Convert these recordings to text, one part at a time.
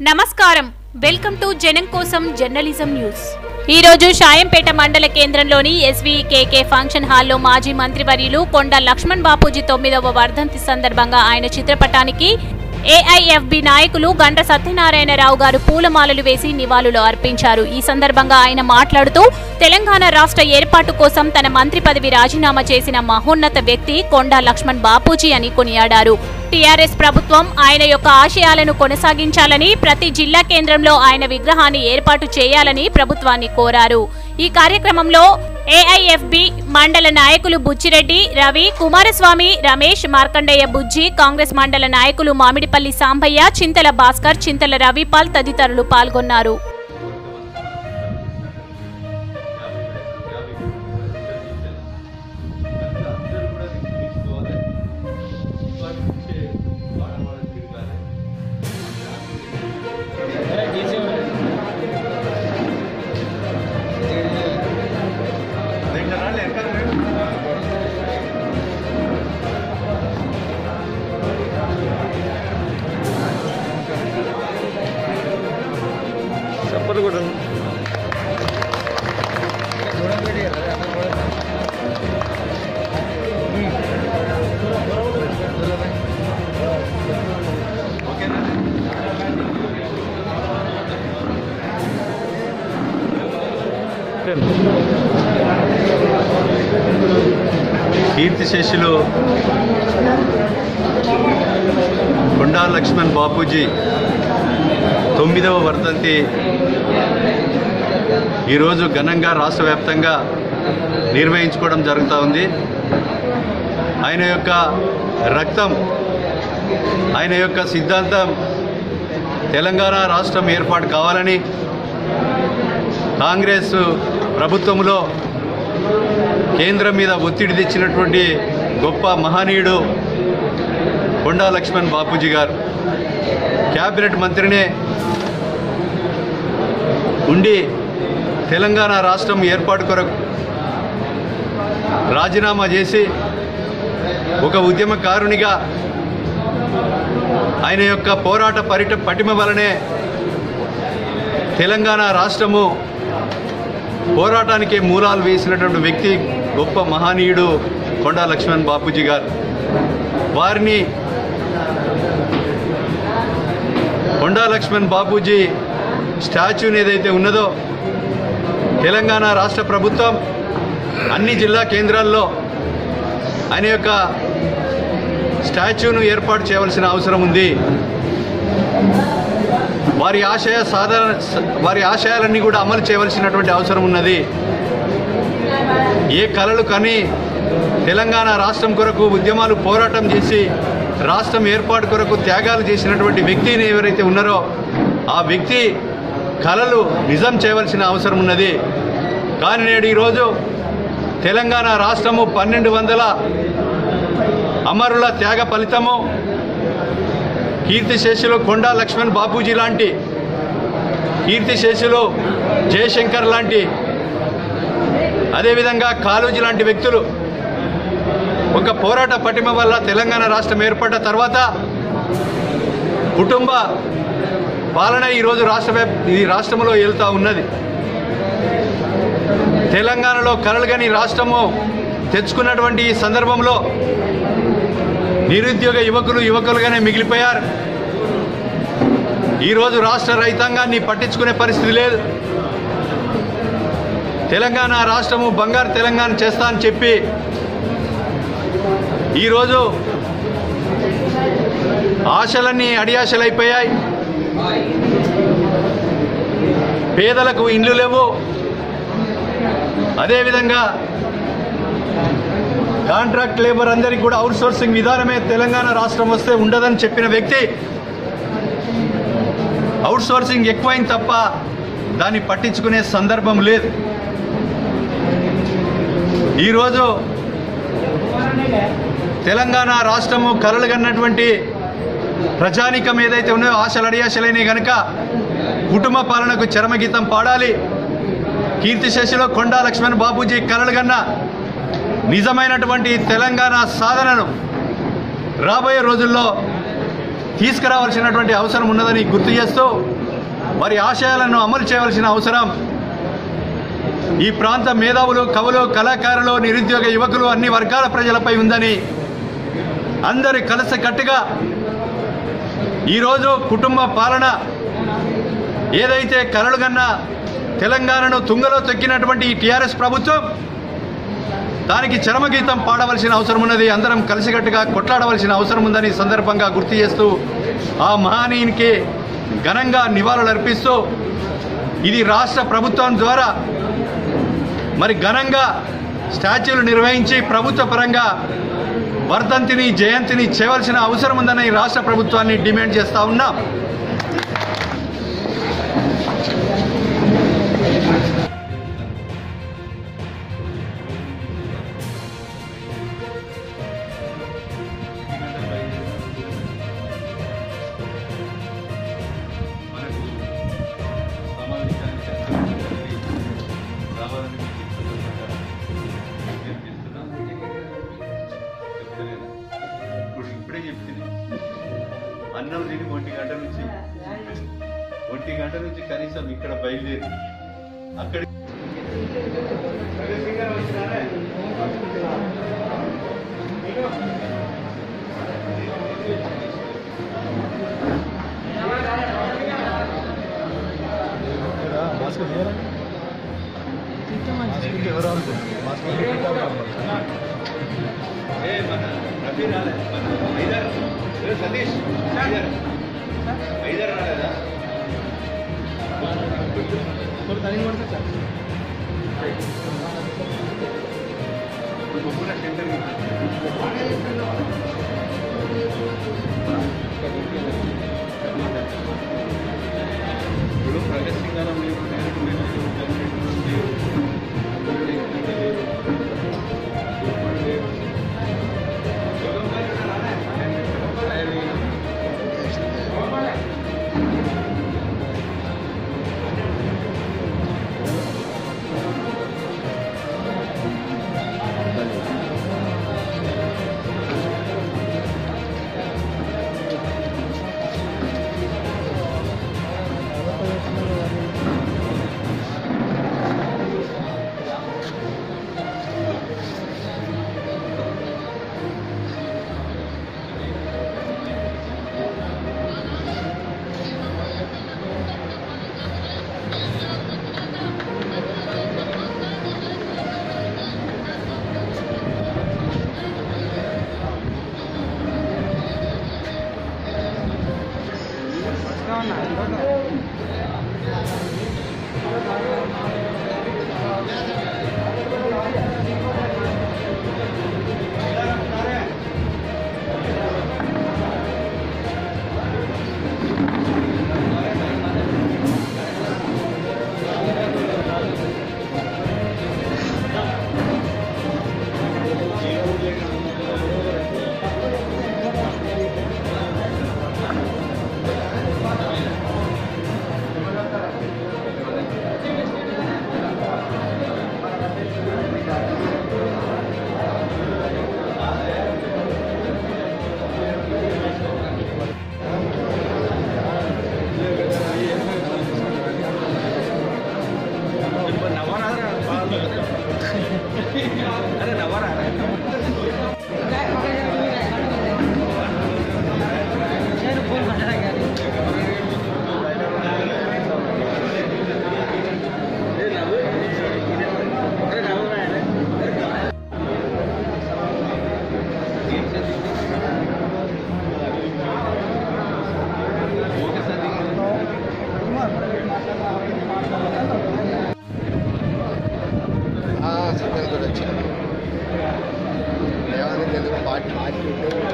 నమస్కారం welcome to జనం కోసం జర్నలిజం న్యూస్ ఈ రోజు షాయంపేట మండల కేంద్రంలోని ఎస్వీకేకే ఫంక్షన్ హాల్లో మాజీ మంత్రివర్యులు కొండ లక్ష్మణ్ బాపూజీ తొమ్మిదవ వర్ధంతి సందర్భంగా ఆయన చిత్రపటానికి ఏఐఎఫ్బి నాయకులు గండ్ర సత్యనారాయణరావు గారు పూలమాలలు వేసి నివాళులు అర్పించారు ఈ సందర్భంగా ఆయన మాట్లాడుతూ తెలంగాణ రాష్ట్ర ఏర్పాటు కోసం తన మంత్రి పదవి రాజీనామా చేసిన మహోన్నత వ్యక్తి కొండా లక్ష్మణ్ బాపూజీ అని కొనియాడారు టీఆర్ఎస్ ప్రభుత్వం ఆయన యొక్క ఆశయాలను కొనసాగించాలని ప్రతి జిల్లా కేంద్రంలో ఆయన విగ్రహాన్ని ఏర్పాటు చేయాలని ప్రభుత్వాన్ని కోరారు ఈ కార్యక్రమంలో ఏఐఎఫ్బి మండల నాయకులు బుచ్చిరెడ్డి రవి కుమారస్వామి రమేష్ మార్కండేయ బుజ్జి కాంగ్రెస్ మండల నాయకులు మామిడిపల్లి సాంబయ్య చింతల భాస్కర్ చింతల రవిపాల్ తదితరులు పాల్గొన్నారు చప్పలు కూడా కీర్తిశేషులు కొండా లక్ష్మణ్ బాపూజీ తొమ్మిదవ వర్ధంతి ఈరోజు ఘనంగా రాష్ట్ర వ్యాప్తంగా నిర్వహించుకోవడం జరుగుతూ ఉంది ఆయన యొక్క రక్తం ఆయన యొక్క సిద్ధాంతం తెలంగాణ రాష్ట్రం ఏర్పాటు కావాలని కాంగ్రెస్ ప్రభుత్వంలో కేంద్రం మీద ఒత్తిడి తెచ్చినటువంటి గొప్ప మహనీయుడు కొండా లక్ష్మణ్ బాపూజీ గారు క్యాబినెట్ మంత్రినే ఉండి తెలంగాణ రాష్ట్రం ఏర్పాటు కొరకు రాజీనామా చేసి ఒక ఉద్యమకారునిగా ఆయన యొక్క పోరాట పరిట పటిమ వలనే తెలంగాణ రాష్ట్రము పోరాటానికి మూలాలు వేసినటువంటి వ్యక్తి గొప్ప మహనీయుడు కొండా లక్ష్మణ్ బాపూజీ గారు వారిని కొండా లక్ష్మణ్ బాపూజీ స్టాచ్యూని ఏదైతే ఉన్నదో తెలంగాణ రాష్ట్ర ప్రభుత్వం అన్ని జిల్లా కేంద్రాల్లో ఆయన యొక్క స్టాచ్యూను ఏర్పాటు చేయవలసిన అవసరం ఉంది వారి ఆశయ సాధన వారి ఆశయాలన్నీ కూడా అమలు చేయవలసినటువంటి అవసరం ఉన్నది ఏ కళలు కని తెలంగాణ రాష్ట్రం కొరకు ఉద్యమాలు పోరాటం చేసి రాష్ట్రం ఏర్పాటు కొరకు త్యాగాలు చేసినటువంటి వ్యక్తిని ఎవరైతే ఉన్నారో ఆ వ్యక్తి కళలు నిజం చేయవలసిన అవసరం ఉన్నది కానీ నేడు ఈరోజు తెలంగాణ రాష్ట్రము పన్నెండు వందల అమరుల త్యాగ ఫలితము కీర్తిశేషులు కొండా లక్ష్మణ్ బాపూజీ లాంటి కీర్తిశేషులు జయశంకర్ లాంటి అదేవిధంగా కాళోజీ లాంటి వ్యక్తులు ఒక పోరాట పటిమ వల్ల తెలంగాణ రాష్ట్రం ఏర్పడ్డ తర్వాత కుటుంబ పాలన ఈరోజు రాష్ట్ర వ్యాప్- ఈ రాష్ట్రంలో వెళ్తూ ఉన్నది తెలంగాణలో కలలుగని రాష్ట్రము తెచ్చుకున్నటువంటి ఈ సందర్భంలో నిరుద్యోగ యువకులు యువకులుగానే మిగిలిపోయారు ఈరోజు రాష్ట్ర రైతాంగాన్ని పట్టించుకునే పరిస్థితి లేదు తెలంగాణ రాష్ట్రము బంగారు తెలంగాణ చేస్తా అని చెప్పి ఈరోజు ఆశలన్నీ అడియాశలైపోయాయి పేదలకు ఇండ్లు లేవు అదేవిధంగా కాంట్రాక్ట్ లేబర్ అందరికీ కూడా అవుట్ సోర్సింగ్ విధానమే తెలంగాణ రాష్ట్రం వస్తే ఉండదని చెప్పిన వ్యక్తి అవుట్ సోర్సింగ్ ఎక్కువైంది తప్ప దాన్ని పట్టించుకునే సందర్భం లేదు ఈరోజు తెలంగాణ రాష్ట్రము కలలు కన్నటువంటి ప్రజానికం ఏదైతే ఉన్నాయో ఆశలు అడియాశలైనవి కనుక కుటుంబ పాలనకు చరమగీతం పాడాలి కీర్తిశేషిలో కొండా లక్ష్మణ్ బాబూజీ కలలు కన్న నిజమైనటువంటి తెలంగాణ సాధనను రాబోయే రోజుల్లో తీసుకురావాల్సినటువంటి అవసరం ఉన్నదని గుర్తు చేస్తూ వారి ఆశయాలను అమలు చేయవలసిన అవసరం ఈ ప్రాంత మేధావులు కవులు కళాకారులు నిరుద్యోగ యువకులు అన్ని వర్గాల ప్రజలపై ఉందని అందరి కలిసికట్టుగా ఈరోజు కుటుంబ పాలన ఏదైతే కలలు కన్నా తెలంగాణను తుంగలో తొక్కినటువంటి ఈ టీఆర్ఎస్ ప్రభుత్వం దానికి చరమగీతం పాడవలసిన అవసరం ఉన్నది అందరం కలిసికట్టుగా కొట్లాడవలసిన అవసరం ఉందని ఈ సందర్భంగా గుర్తు చేస్తూ ఆ మహానీయునికి ఘనంగా నివాళులు అర్పిస్తూ ఇది రాష్ట్ర ప్రభుత్వం ద్వారా మరి ఘనంగా స్టాచ్యూలు నిర్వహించి ప్రభుత్వ పరంగా వర్ధంతిని జయంతిని చేయవలసిన అవసరం ఉందని ఈ రాష్ట్ర ప్రభుత్వాన్ని డిమాండ్ చేస్తా ఉన్నాం ఇప్పుడు ఇప్పుడే చెప్తుంది అన్నం తిని ఒంటి గంట నుంచి ఒంటి గంట నుంచి కనీసం ఇక్కడ బయలుదేరి అక్కడ ఏ మన రఫీ రాలే మన ఐదర్ ఏ సతీష్ ఐదర్ ఐదర్ రాలేదా పొప్పుల సెంటర్ ఇప్పుడు ప్రగతి సింగారం లేదు డైరెక్ట్ లేదు జనరేటర్ లేదు సిగ్నల్ కూడా వచ్చింది ఏమని తెలుగు పాట పాడి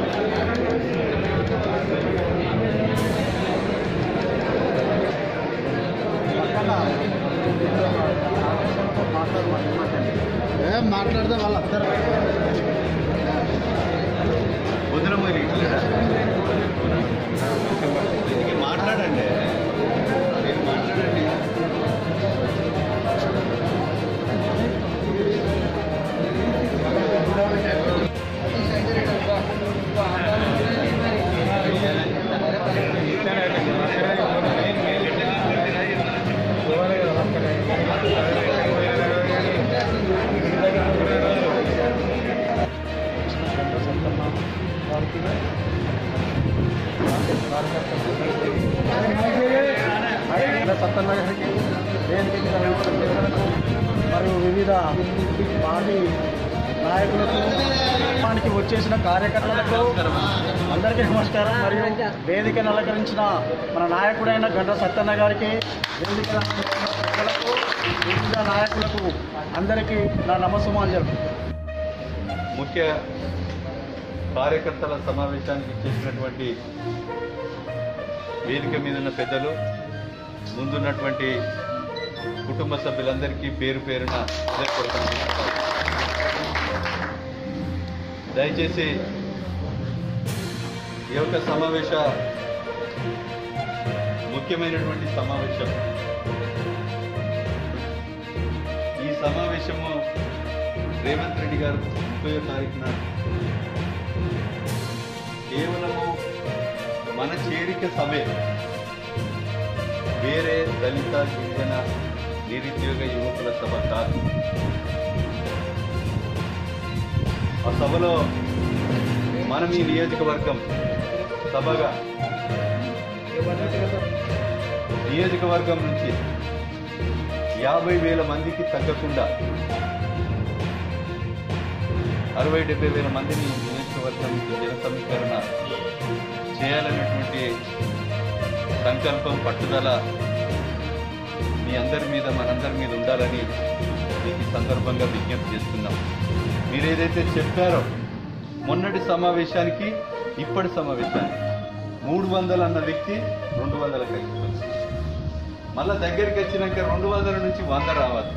ఏం మాట్లాడితే వాళ్ళు అందరూ వదిన మరి దీనికి మాట్లాడండి మీరు మాట్లాడండి ఆ గారికి వేదిక మీద వెంకట పెద్దలకు మరియు వివిధ పార్టీ నాయకులకు గ్రామానికి వచ్చేసిన కార్యకర్తలకు అందరికీ నమస్కారం మరియు వేదికను అలంకరించిన మన నాయకుడైన గంట సత్యన్న గారికి వేదిక ప్రజలకు వివిధ నాయకులకు అందరికీ నా నమస్సుమాంజలు ముఖ్య కార్యకర్తల సమావేశానికి చేసినటువంటి వేదిక మీద ఉన్న పెద్దలు ముందున్నటువంటి కుటుంబ సభ్యులందరికీ పేరు పేరున హృదయపూర్వక నమస్కారాలు. దయచేసి ఈ యొక్క సమావేశ ముఖ్యమైనటువంటి సమావేశం ఈ సమావేశము రేవంత్ రెడ్డి గారు ముప్పై తారీఖున కేవలము మన చేరిక సభే వేరే దళిత గిరిజన నిరుద్యోగ యువకుల సభ కాదు ఆ సభలో మనం ఈ నియోజకవర్గం సభగా నియోజకవర్గం నుంచి యాభై వేల మందికి తగ్గకుండా అరవై డెబ్బై వేల మందిని నియోజకవర్గం నుంచి జన సమీకరణ చేయాలనేటువంటి సంకల్పం పట్టుదల మీ అందరి మీద మనందరి మీద ఉండాలని మీకు ఈ సందర్భంగా విజ్ఞప్తి చేస్తున్నాం మీరు ఏదైతే చెప్పారో మొన్నటి సమావేశానికి ఇప్పటి సమావేశానికి మూడు వందలు అన్న వ్యక్తి రెండు వందలకు అయిపోతుంది మళ్ళా దగ్గరికి వచ్చినాక రెండు వందల నుంచి వంద రావాలి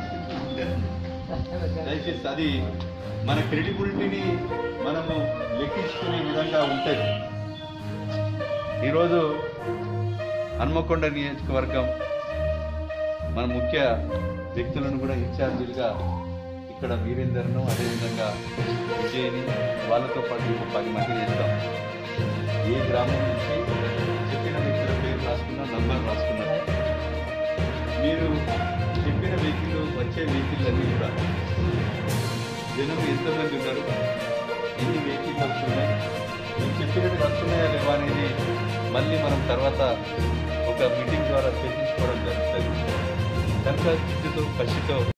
దయచేసి అది మన క్రెడిబిలిటీని మనము లెక్కించుకునే విధంగా ఉంటుంది ఈరోజు హన్మకొండ నియోజకవర్గం మన ముఖ్య వ్యక్తులను కూడా ఇన్ఛార్జీలుగా ఇక్కడ వీరేందర్ను అదేవిధంగా విజయ్ని వాళ్ళతో పాటు ఇంకో పది మంది చేస్తాం ఏ గ్రామం నుంచి చెప్పిన వ్యక్తుల పేరు రాసుకున్నా నంబర్ రాసుకున్నారు మీరు చెప్పిన వెహికల్ వచ్చే వెహికల్ అన్నీ కూడా జనం ఎంతమంది ఉన్నారు ఎన్ని వెహికల్ వస్తున్నాయి మీరు చెప్పినట్టు వస్తున్నాయా లేవా అనేది మళ్ళీ మనం తర్వాత ఒక మీటింగ్ ద్వారా చర్చించుకోవడం జరుగుతుంది కనుక చిట్టుతో కసితో